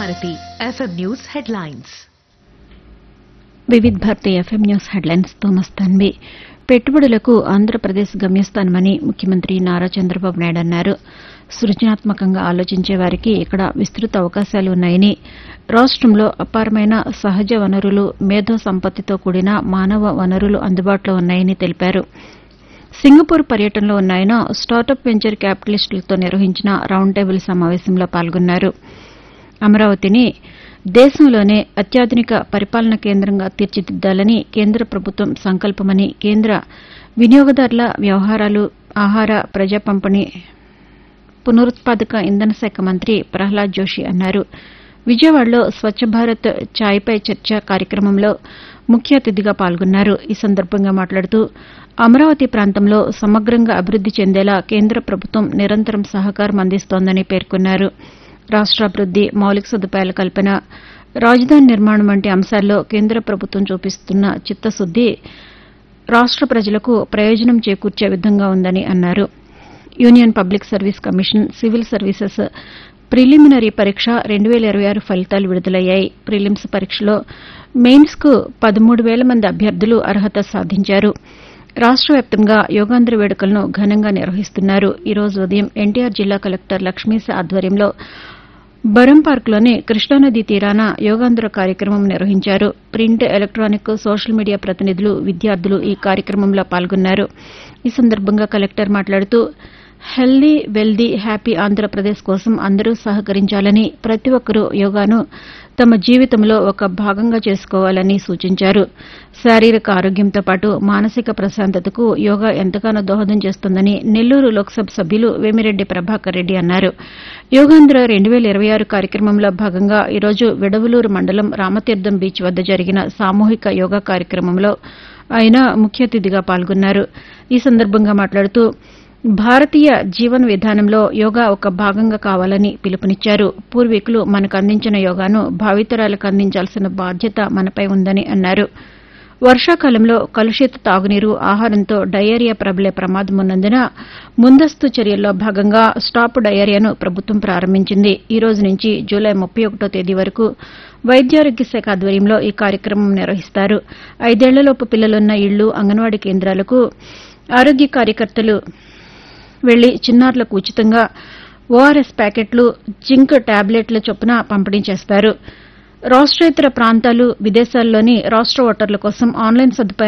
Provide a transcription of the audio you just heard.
Bharati FM news headlines Vividh Bharati FM news headlines తో మస్తాన్వి పెట్టుబడులకు ఆంధ్రప్రదేశ్ గమ్యస్థానమని ముఖ్యమంత్రి నారా చంద్రబాబు నాయుడు అన్నారు సృజనాత్మకంగా ఆలోచించే వారికి ఇక్కడ విస్తృత అవకాశాలు ఉన్నాయని రాష్టంలో అపారమైన సహజ వనరులు మేధో సంపత్తితో కూడిన మానవ వనరులు అందుబాటులో ఉన్నాయని తెలిపారు సింగపూర్ పర్యటనలో ఉన్న ఆయన స్టార్టప్ వెంచర్ క్యాపిటలిస్టులతో నిర్వహించిన రౌండ్ టేబుల్ సమావేశంలో పాల్గొన్నారు అమరావతిని దేశంలోనే అత్యాధునిక పరిపాలన కేంద్రంగా తీర్చిదిద్దాలని కేంద్ర ప్రభుత్వం సంకల్పమని కేంద్ర వినియోగదారుల వ్యవహారాలు ఆహార ప్రజా పంపిణీ పునరుత్పాదక ఇంధన శాఖ మంత్రి ప్రహ్లాద్ జోషి అన్నారు విజయవాడలో స్వచ్ఛ భారత్ ఛాయ్పై చర్చ కార్యక్రమంలో ముఖ్య అతిథిగా పాల్గొన్నారు ఈ సందర్భంగా మాట్లాడుతూ అమరావతి ప్రాంతంలో సమగ్రంగా అభివృద్ది చెందేలా కేంద్ర ప్రభుత్వం నిరంతరం సహకారం అందిస్తోందని పేర్కొన్నారు రాష్ట్రాభివృద్ది మౌలిక సదుపాయాల కల్పన రాజధాని నిర్మాణం వంటి అంశాల్లో కేంద్ర ప్రభుత్వం చూపిస్తున్న చిత్తశుద్ది రాష్ట ప్రజలకు ప్రయోజనం చేకూర్చే విధంగా ఉందని అన్నారు Union Public Service Commission civil services preliminary పరీక్ష రెండు వేల ఇరవై ఆరు ఫలితాలు విడుదలయ్యాయి ప్రిలిమ్స్ పరీక్షలో మెయిన్స్ కు పదమూడు వేల మంది అభ్యర్థులు అర్హత సాధించారు రాష్ట వ్యాప్తంగా యోగాంధ్ర వేడుకలను ఘనంగా నిర్వహిస్తున్నారు ఈ రోజు ఉదయం ఎన్టీఆర్ జిల్లా కలెక్టర్ లక్ష్మీశ ఆధ్వర్యంలో బరం పార్కులోని కృష్ణానది తీరాన యోగాంధ్ర కార్యక్రమం నిర్వహించారు ప్రింట్ ఎలక్ట్రానిక్ సోషల్ మీడియా ప్రతినిధులు విద్యార్థులు ఈ కార్యక్రమంలో పాల్గొన్నారు ఈ సందర్భంగా కలెక్టర్ మాట్లాడుతూ హెల్దీ వెల్దీ హ్యాపీ ఆంధ్రప్రదేశ్ కోసం అందరూ సహకరించాలని ప్రతి ఒక్కరూ యోగాను తమ జీవితంలో ఒక భాగంగా చేసుకోవాలని సూచించారు శారీరక ఆరోగ్యంతో పాటు మానసిక ప్రశాంతతకు యోగా ఎంతగానో దోహదం చేస్తుందని నెల్లూరు లోక్సభ సభ్యులు వేమిరెడ్డి ప్రభాకర్ రెడ్డి అన్నారు యోగాంధ్ర రెండు వేల ఇరవై ఆరు కార్యక్రమంలో భాగంగా ఈరోజు విడవలూరు మండలం రామతీర్థం బీచ్ వద్ద జరిగిన సామూహిక యోగా కార్యక్రమంలో ఆయన ముఖ్య అతిథిగా పాల్గొన్నారు ఈ సందర్భంగా మాట్లాడుతూ భారతీయ జీవన విధానంలో యోగా ఒక భాగంగా కావాలని పిలుపునిచ్చారు పూర్వీకులు మనకు అందించిన యోగాను భావితరాలకు అందించాల్సిన బాధ్యత మనపై ఉందని అన్నారు వర్షాకాలంలో కలుషిత తాగునీరు ఆహారంతో డయేరియా ప్రబలే ప్రమాదం ఉన్నందున ముందస్తు చర్యల్లో భాగంగా స్టాప్ డయేరియాను ప్రభుత్వం ప్రారంభించింది ఈ రోజు నుంచి జూలై ముప్పై ఒకటో తేదీ వరకు వైద్యారోగ్య శాఖ ఆధ్వర్యంలో ఈ కార్యక్రమం నిర్వహిస్తారు ఐదేళ్లలోపు పిల్లలున్న ఇళ్లు అంగన్వాడీ కేంద్రాలకు ఆరోగ్య కార్యకర్తలు వెళ్లి చిన్నారులకు ఉచితంగా ఓఆర్ఎస్ ప్యాకెట్లు జింక్ టాబ్లెట్ల చొప్పున పంపిణీ చేస్తారు రాష్ట్రేతర ప్రాంతాలు విదేశాల్లోని రాష్ట ఓటర్ల కోసం ఆన్లైన్ సదుపాయం